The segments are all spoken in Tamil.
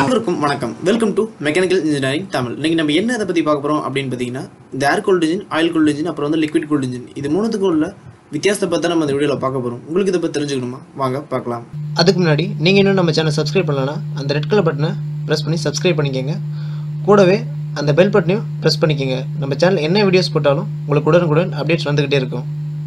அனைவருக்கும் வணக்கம் welcome to mechanical engineering Tamil இன்னைக்கு நம்ம என்ன இதை பற்றி பார்க்க போகிறோம் அப்படின்னு பார்த்தீங்கன்னா இந்த air cooled engine oil cooled engine அப்புறம் வந்து லிக்விட் கூல்ட் இன்ஜின் இது மூணுத்துக்கும் உள்ள வித்தியாசத்தை பற்றி நம்ம இந்த வீடியோவில் பார்க்க போகிறோம் உங்களுக்கு இதை பற்றி தெரிஞ்சுக்கணுமா வாங்க பார்க்கலாம் அதுக்கு முன்னாடி நீங்கள் இன்னும் நம்ம சேனல் சப்ஸ்கிரைப் பண்ணலன்னா அந்த ரெட் கலர் பட்டனை ப்ரெஸ் பண்ணி சப்ஸ்கிரைப் பண்ணிக்கோங்க கூடவே அந்த பெல் பட்டனையும் ப்ரெஸ் பண்ணிக்கோங்க நம்ம சேனல் என்ன வீடியோஸ் போட்டாலும் உங்களுக்கு உடனுக்குடன் அப்டேட்ஸ் வந்துக்கிட்டே இருக்கும்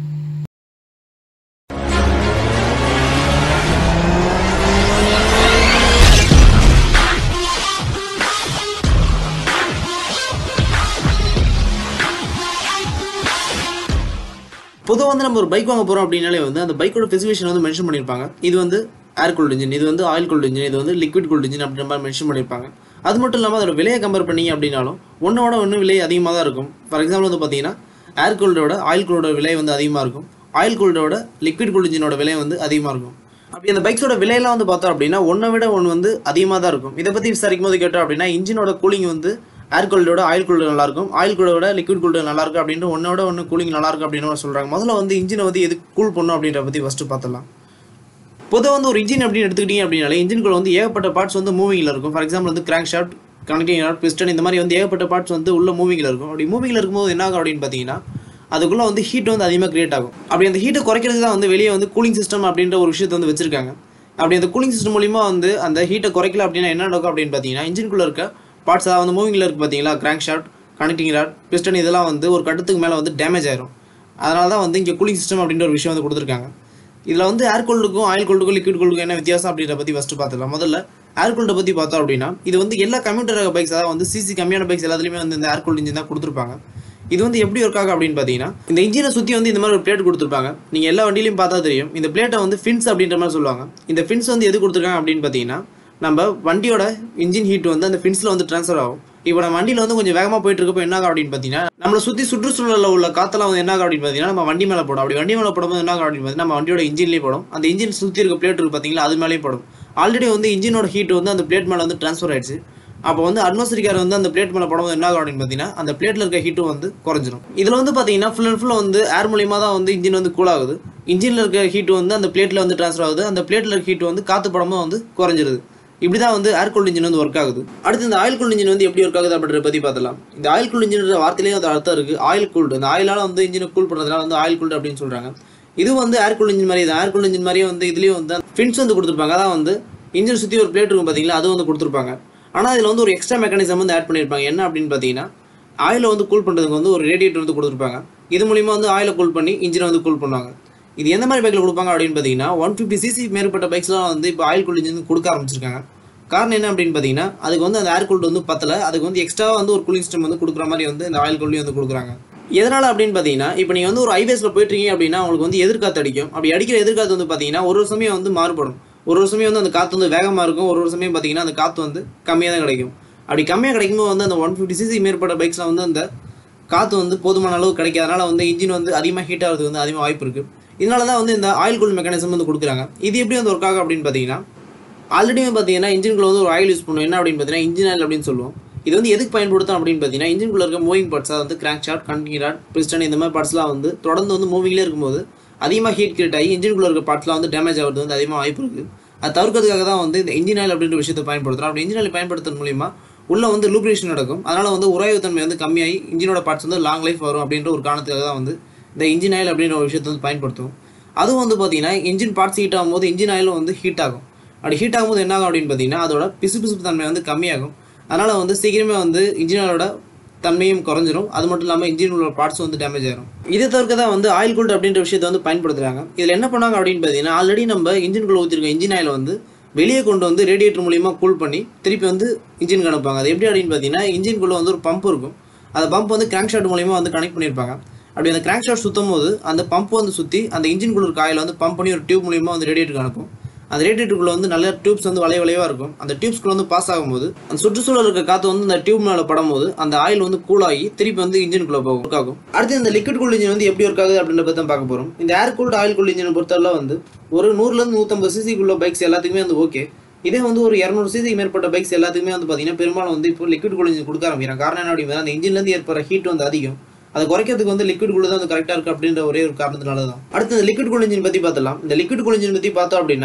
பொதுவாக வந்து நம்ம ஒரு பைக் வாங்க போகிறோம் அப்படின்னாலே வந்து அந்த பைக்கோட ஸ்பெசிஃபிகேஷன் வந்து மென்ஷன் பண்ணியிருப்பாங்க இது வந்து ஏர் கூல்ட் இன்ஜின் இது வந்து ஆயில் கூல்ட் இன்ஜின் இது வந்து லிக்விட் கூல்ட் இன்ஜின் அப்படின்ற மாதிரி மென்ஷன் பண்ணியிருப்பாங்க அது மட்டும் இல்லாமல் அதோட விலையை கம்பேர் பண்ணீங்க அப்படின்னாலும் ஒன்றோட ஒன்று விலை அதிகமாக தான் இருக்கும் ஃபார் எக்ஸாம்பிள் வந்து பார்த்தீங்கன்னா ஏர் கூல்டோட ஆயில் கூல்டோட விலை வந்து அதிகமாக இருக்கும் ஆயில் கூல்டோட லிக்விட் கூல்ட் இன்ஜினோட விலை வந்து அதிகமாக இருக்கும் அப்படி அந்த பைக்ஸோட விலையெல்லாம் வந்து பார்த்தோம் அப்படின்னா ஒன்றை விட ஒன்று வந்து அதிகமாக தான் இருக்கும் இதை பற்றி விசாரிக்கும் போது கேட்டோம் அப்படின்னா இன்ஜினோட கூலிங் வந்து ஏர் கூல்டோட ஆயில் கூல்டு நல்லா இருக்கும் ஆயில் கூலோட லிக்விட் கூல்டு நல்லா இருக்கு அப்படின்ட்டு ஒன்னோட ஒன்று கூலிங் நல்லா இருக்கு அப்படின்னு சொல்றாங்க முதல்ல வந்து இன்ஜினை வந்து எது கூல் பண்ணும் அப்படின்ற பற்றி ஃபஸ்ட்டு பார்த்துலாம் பொதுவாக வந்து ஒரு இன்ஜின் அப்படின்னு எடுத்துக்கிட்டீங்க அப்படின்னாலே இன்ஜின்குள்ள வந்து ஏகப்பட்ட பார்ட்ஸ் வந்து மூவிங்கில் இருக்கும் ஃபார் எக்ஸாம்பிள் வந்து crankshaft connecting rod piston இந்த மாதிரி வந்து ஏகப்பட்ட பார்ட்ஸ் வந்து உள்ள மூவிங்கில் இருக்கும் அப்படி மூவிங்கில் இருக்கும்போது என்ன ஆகும் அப்படின்னு பார்த்தீங்கன்னா அதுக்குள்ளே வந்து ஹீட் வந்து அதிகமாக கிரியேட் ஆகும் அப்படி அந்த ஹீட்டை குறைக்கிறது தான் வந்து வெளியே வந்து கூலிங் சிஸ்டம் அப்படின்ற ஒரு விஷயத்தை வந்து வச்சிருக்காங்க அப்படி அந்த கூலிங் சிஸ்டம் மூலிமா வந்து அந்த ஹீட்டை குறைக்கல அப்படின்னா என்ன நடக்கும் அப்படின்னு பார்த்தீங்கன்னா இன்ஜின்குள்ளே இருக்க பார்ட்ஸ் அதாவது வந்து மூவிங்கில் இருக்குது பார்த்தீங்களா crankshaft connecting rod piston இதெல்லாம் வந்து ஒரு கட்டத்துக்கு மேலே வந்து டேமேஜ் ஆயிரும் அதனால தான் வந்து இங்கே கூலிங் சிஸ்டம் அப்படின்ற ஒரு விஷயம் வந்து கொடுத்துருக்காங்க இதில் வந்து ஏர் கூல்டுக்கும் ஆயில் கூல்டுக்கும் லிக்விட் கூல்டுக்கும் என்ன வித்தியாசம் அப்படின்ற பற்றி ஃபஸ்ட்டு பார்த்துக்கலாம் முதல்ல ஏர் கூல்டை பற்றி பார்த்தோம் அப்படின்னா இது வந்து எல்லா கம்யூட்டர் பைக்ஸ் அதாவது வந்து சிசி கம்மியான பைக்ஸ் எல்லாத்துலேயுமே வந்து இந்த ஏர் கூல்ட் இன்ஜின் தான் கொடுத்துருப்பாங்க இது வந்து எப்படி ஒர்க் ஆகும் அப்படின்னு பார்த்தீங்கன்னா இந்த இன்ஜினை சுற்றி வந்து இந்த மாதிரி ஒரு பிளேட் கொடுத்துருப்பாங்க நீங்கள் எல்லா வண்டியிலையும் பார்த்தா தெரியும் இந்த பிளேட்டை வந்து ஃபின்ஸ் அப்படின்ற மாதிரி சொல்லுவாங்க இந்த ஃபின்ஸ் வந்து எது கொடுத்துருக்காங்க அப்படின்னு பார்த்தீங்கன்னா நம்ம வண்டியோட இன்ஜின் ஹீட் வந்து அந்த ஃபின்ஸில் வந்து ட்ரான்ஸ்ஃபர் ஆகும் இப்போ நம்ம வண்டியில் வந்து கொஞ்சம் வேகமாக போயிட்டு இருக்கப்போ என்ன ஆகும் அப்படின்னு பார்த்தீங்கன்னா நம்மளை சுற்றி சுற்றுச்சூழலில் உள்ள காத்தெல்லாம் வந்து என்ன ஆகும் அப்படின்னு பார்த்தீங்கன்னா நம்ம வண்டி மேலே போடும் அப்படி வண்டி மேலே போடும்போது என்ன ஆகும் அப்படின்னு பார்த்தீங்கன்னா நம்ம வண்டியோட இன்ஜின்லேயே போடும் அந்த இன்ஜின் சுற்றி இருக்க பிளேட் இருக்கு பார்த்தீங்களா அது மேலேயும் போடும் ஆல்ரெடி வந்து இன்ஜினோட ஹீட் வந்து அந்த பிளேட் மேலே வந்து ட்ரான்ஸ்ஃபர் ஆயிடுச்சு அப்போ வந்து அட்மாஸ்பியர் வந்து அந்த பிளேட் மேலே படம் என்ன ஆகும் அப்படின்னு பார்த்தீங்கன்னா அந்த பிளேட்டில் இருக்க ஹீட்டும் வந்து குறைஞ்சிரும் இதில் வந்து பார்த்தீங்கன்னா ஃபுல் அண்ட் ஃபுல்லாக வந்து ஏர் மூலியமாக தான் வந்து இன்ஜின் வந்து கூல் ஆகுது இன்ஜினில் இருக்க ஹீட் வந்து அந்த பிளேட்டில் வந்து ட்ரான்ஸ்ஃபர் ஆகுது அந்த பிளேட்டில் இருக்க ஹீட் வந்து காற்று படமும் வந்து குறைஞ்சிருது இப்படி தான் வந்து ஏர் கூல்ட் இன்ஜின் வந்து ஒர்க் ஆகுது அடுத்து இந்த ஆயில் கூல்ட் இன்ஜின் வந்து எப்படி ஒர்க் ஆகுது அப்படின்றத பற்றி பார்த்தலாம் இந்த ஆயில் கூல்ட் இன்ஜின் வார்த்தையிலேயே அது அர்த்தம் இருக்குது ஆயில் கூல்டு இந்த ஆயிலால் வந்து இன்ஜினை கூல் பண்ணுறதுனால வந்து ஆயில் கூல்டு அப்படின்னு சொல்கிறாங்க இது வந்து ஏர் கூல்ட் இன்ஜின் மாதிரி தான் ஏர் கூல்ட் இன்ஜின் மாதிரியே வந்து இதுலேயும் வந்து ஃபின்ஸ் வந்து கொடுத்துருப்பாங்க அதான் வந்து இன்ஜின் சுற்றி ஒரு பிளேட் இருக்கும் பார்த்தீங்களா அது வந்து கொடுத்துருப்பாங்க ஆனால் இதில் வந்து ஒரு எக்ஸ்ட்ரா மெக்கானிசம் வந்து ஆட் பண்ணியிருப்பாங்க என்ன அப்படின்னு பார்த்தீங்கன்னா ஆயிலை வந்து கூல் பண்ணுறதுக்கு வந்து ஒரு ரேடியேட்டர் வந்து கொடுத்துருப்பாங்க இது மூலிமா வந்து ஆயிலை கூல் பண்ணி இன்ஜினை வந்து கூல் பண்ணுவாங்க இது எந்த மாதிரி பைக்கில் கொடுப்பாங்க அப்படின்னு பார்த்தீங்கன்னா ஒன் ஃபிஃப்டி சிசி மேற்பட்ட பைக்ஸ்லாம் வந்து இப்போ ஆயில் கூல் இன்ஜின் கொடுக்க ஆரம்பிச்சிருக்காங்க காரணம் என்ன அப்படின்னு பார்த்தீங்கன்னா அதுக்கு வந்து அந்த ஏர் கூல்டு வந்து பத்தல அதுக்கு வந்து எக்ஸ்ட்ரா வந்து ஒரு கூலிங் சிஸ்டம் வந்து கொடுக்குற மாதிரி வந்து இந்த ஆயில் கூல்லையும் வந்து கொடுக்குறாங்க எதனால் அப்படின்னு பார்த்தீங்கன்னா இப்போ நீங்கள் வந்து ஒரு ஹைவேஸில் போயிட்டுருக்கீங்க அப்படின்னா உங்களுக்கு வந்து எதிர்காத்து அடிக்கும் அப்படி அடிக்கிற எதிர்காத்து வந்து பார்த்தீங்கன்னா ஒரு ஒரு சமயம் வந்து மாறுபடும் ஒரு ஒரு சமயம் வந்து அந்த காற்று வந்து வேகமாக இருக்கும் ஒரு ஒரு சமயம் பார்த்தீங்கன்னா அந்த காற்று வந்து கம்மியாக தான் கிடைக்கும் அப்படி கம்மியாக கிடைக்கும்போது வந்து அந்த ஒன் ஃபிஃப்டி சிசி மேற்பட்ட பைக்ஸில் வந்து அந்த காற்று வந்து போதுமான அளவு கிடைக்காதனால வந்து இன்ஜின் வந்து அதிகமாக ஹீட் ஆகிறதுக்கு வந்து அதிகமாக வாய்ப்பு இருக்குது இதனால தான் வந்து இந்த ஆயில் கூல் மெக்கானிசம் வந்து கொடுக்குறாங்க இது எப்படி வந்து ஒர்க் ஆகும் அப்படின்னு பார்த்தீங்கன்னா ஆல்ரெடி பார்த்தீங்கன்னா இன்ஜின்குள்ள வந்து ஒரு ஆயில் யூஸ் பண்ணுவோம் என்ன அப்படின்னு பார்த்தீங்கன்னா இன்ஜின் ஆயில் அப்படின்னு சொல்லுவோம் இது வந்து எதுக்கு பயன்படுத்தும் அப்படின்னு பார்த்தீங்கன்னா இன்ஜின்குள்ள இருக்க மூவிங் பார்ட்ஸ் வந்து crankshaft connecting rod piston இந்த மாதிரி பார்ட்ஸ்லாம் வந்து தொடர்ந்து வந்து மூவிங்லேயே இருக்கும்போது அதிகமாக ஹீட் கிரியேட் ஆகி இன்ஜின்குள்ள இருக்க பார்ட்ஸ்லாம் வந்து டேமேஜ் ஆகிறது வந்து அதிகமாக வாய்ப்பு இருக்குது அது தவிர்க்கிறதுக்காக தான் வந்து இந்த இன்ஜின் ஆயில் அப்படின்ற விஷயத்தை பயன்படுத்துகிறோம் அப்படி இன்ஜின் ஆயில் பயன்படுத்துறது மூலிமா உள்ள வந்து லூப்ரேஷன் நடக்கும் அதனால் வந்து உராய்வு தன்மை வந்து கம்மியாகி இன்ஜினோட பார்ட்ஸ் வந்து லாங் லைஃப் வரும் அப்படின்ற ஒரு காரணத்துக்காக தான் வந்து இந்த இன்ஜின் ஆயில் அப்படின்ற ஒரு விஷயத்தை வந்து பயன்படுத்தும் அதுவும் வந்து பார்த்தீங்கன்னா இன்ஜின் பார்ட்ஸ் ஹீட் ஆகும்போது இன்ஜின் ஆயிலும் வந்து ஹீட் ஆகும் அப்படி ஹீட் ஆகும்போது என்ன ஆகும் அப்படின்னு பார்த்தீங்கன்னா அதோட பிசு பிசுப்பு தன்மை வந்து கம்மியாகும் அதனால் வந்து சீக்கிரமே வந்து இன்ஜினோட தன்மையும் குறைஞ்சிரும் அது மட்டும் இல்லாமல் இன்ஜின் உள்ள பார்ட்ஸ் வந்து டேமேஜ் ஆயிரும் இதை தவிர்க்க தான் வந்து ஆயில் கூல்ட் அப்படின்ற விஷயத்தை வந்து பயன்படுத்துறாங்க இதில் என்ன பண்ணாங்க அப்படின்னு பார்த்தீங்கன்னா ஆல்ரெடி நம்ம இன்ஜின்குள்ளே ஊற்றிருக்க இன்ஜின் ஆயில் வந்து வெளியே கொண்டு வந்து ரேடியேட்டர் மூலியமாக கூல் பண்ணி திருப்பி வந்து இன்ஜின் அனுப்புவாங்க அது எப்படி அப்படின்னு பார்த்தீங்கன்னா இன்ஜின்குள்ளே வந்து ஒரு பம்ப் இருக்கும் அந்த பம்ப் வந்து கிராங்க் ஷாட் மூலியமாக வந்து கனெக்ட் பண்ணியிருப்பாங்க அப்படி அந்த கிராங்க் ஷாட் சுற்றும் போது அந்த பம்ப் வந்து சுற்றி அந்த இன்ஜின்குள்ள இருக்க ஆயில் வந்து பம்ப் பண்ணி ஒரு டியூப் மூலியமாக வந்து ரேடியேட்டருக்கு அனுப்பும் அந்த ரேடியேட்டருக்குள்ள வந்து நல்ல டியூப்ஸ் வந்து வளைய வளைவாக இருக்கும் அந்த டியூப்ஸ்குள்ள வந்து பாஸ் ஆகும்போது அந்த சுற்றுச்சூழல் இருக்க காற்று வந்து அந்த டியூப் மேலே படும்போது அந்த ஆயில் வந்து கூல் ஆகி திருப்பி வந்து இன்ஜினுக்குள்ள போகும் ஒர்க் ஆகும் அடுத்து இந்த லிக்விட் கூல் இன்ஜின் வந்து எப்படி ஒர்க் ஆகுது அப்படின்ற பற்றி தான் பார்க்க போகிறோம் இந்த ஏர் கூல்ட் ஆயில் கூல் இன்ஜினை பொறுத்தவரை வந்து ஒரு நூறுலேருந்து நூற்றம்பது சிசிக்குள்ள பைக்ஸ் எல்லாத்துக்குமே வந்து ஓகே இதே வந்து ஒரு இரநூறு சிசிக்கு மேற்பட்ட பைக்ஸ் எல்லாத்துக்குமே வந்து பார்த்தீங்கன்னா பெரும்பாலும் வந்து இப்போ லிக்விட் கூல் இன்ஜின் கொடுக்க ஆரம்பிக்கிறாங்க காரணம் என்ன அப்படின்னா அந்த இன்ஜின்லேருந்து ஏற்படுற ஹீட் வந்து அதிகம் அதை குறைக்கிறதுக்கு வந்து லிக்விட் கூல் தான் வந்து கரெக்டாக இருக்குது அப்படின்ற ஒரே ஒரு காரணத்தினால தான் அடுத்து இந்த லிக்விட் கூல் இன்ஜின் பற்றி பார்த்தலாம் இந்த லிக்விட் கூல் இன்ஜின் பற்றி பார்த்தோம் அப்படின்னா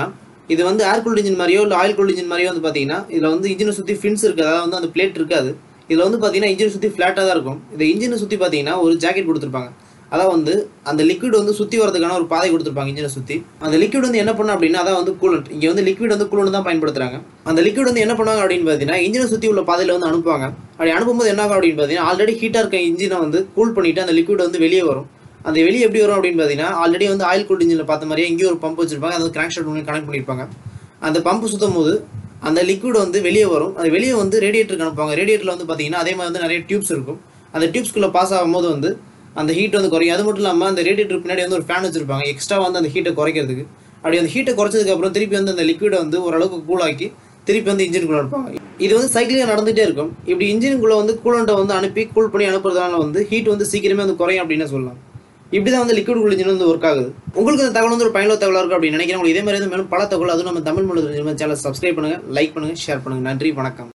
இது வந்து ஏர் கூல்ட் இன்ஜின் மாதிரியோ இல்லை ஆயில் கூல்ட் இன்ஜின் மாதிரியோ வந்து பார்த்தீங்கன்னா இதில் வந்து இன்ஜினை சுற்றி ஃபின்ஸ் இருக்குது அதாவது வந்து அந்த பிளேட் இருக்காது இதில் வந்து பார்த்தீங்கன்னா இன்ஜினை சுற்றி ஃப்ளாட்டாக தான் இருக்கும் இந்த இன்ஜினை சுற்றி பார்த்தீங்கன்னா ஒரு ஜாக்கெட் கொடுத்துருப்பாங்க அதான் வந்து அந்த லிக்விட் வந்து சுற்றி வரதுக்கான ஒரு பாதை கொடுத்துருப்பாங்க இன்ஜினை சுற்றி அந்த லிக்விட் வந்து என்ன பண்ணும் அப்படின்னா அதான் வந்து கூலண்ட் இங்கே வந்து லிக்விட் வந்து கூலண்ட் தான் பயன்படுத்துறாங்க அந்த லிக்விட் வந்து என்ன பண்ணுவாங்க அப்படின்னு பார்த்தீங்கன்னா இன்ஜினை சுற்றி உள்ள பாதையில் வந்து அனுப்புவாங்க அப்படி அனுப்பும்போது என்ன ஆகும் அப்படின்னு பார்த்தீங்கன்னா ஆல்ரெடி ஹீட்டாக இருக்க இன்ஜினை வந்து கூல் பண்ணிட்டு அந்த லிக்விட் வந்து வெளியே வரும் அந்த வெளியே எப்படி வரும் அப்படின்னு பார்த்தீங்கன்னா ஆல்ரெடி வந்து ஆயில் கூல்ட் இன்ஜினில் பார்த்த மாதிரியே எங்கேயும் ஒரு பம்ப் வச்சிருப்பாங்க அது கிராங்க் ஷாட் பண்ணி கனெக்ட் பண்ணியிருப்பாங்க அந்த பம்ப் சுத்தும் போது அந்த லிக்விட் வந்து வெளியே வரும் அது வெளியே வந்து ரேடியேட்டருக்கு அனுப்புவாங்க ரேடியேட்டரில் வந்து பார்த்தீங்கன்னா அதே மாதிரி வந்து நிறைய டியூப்ஸ் இருக்கும் அந்த டியூப்ஸ்குள்ளே பாஸ் ஆகும்போது வந்து அந்த ஹீட் வந்து குறையும் அது மட்டும் இல்லாமல் அந்த ரேடியேட்டர் பின்னாடி வந்து ஒரு ஃபேன் வச்சிருப்பாங்க எக்ஸ்ட்ரா வந்து அந்த ஹீட்டை குறைக்கிறதுக்கு அப்படி அந்த ஹீட்டை குறைச்சதுக்கு அப்புறம் திருப்பி வந்து அந்த லிக்விடை வந்து ஓரளவுக்கு கூலாக்கி திருப்பி வந்து இன்ஜினுக்குள்ள அனுப்பாங்க இது வந்து சைக்கிளில் நடந்துகிட்டே இருக்கும் இப்படி இன்ஜினுக்குள்ள வந்து கூலண்ட்டை வந்து அனுப்பி கூல் பண்ணி அனுப்புறதுனால வந்து ஹீட் வந்து சீக்கிரமே வந்து குறையும் அப்படின்னு சொல்லலாம் இப்படி தான் வந்து லிக்விட் கூல் இன்ஜின் வந்து ஒர்க் ஆகுது உங்களுக்கு இந்த தகவல் வந்து ஒரு பயனுள்ள தகவலாக இருக்கும் அப்படின்னு நினைக்கிறேன் உங்களுக்கு இதே மாதிரி வந்து மேலும் பல தகவல் அதுவும் நம்ம தமிழ் மொழி சேனல் சப்ஸ்கிரைப் பண்ணுங்க லைக் பண்ணுங்க ஷேர் பண்ணுங்க நன்றி வணக்கம்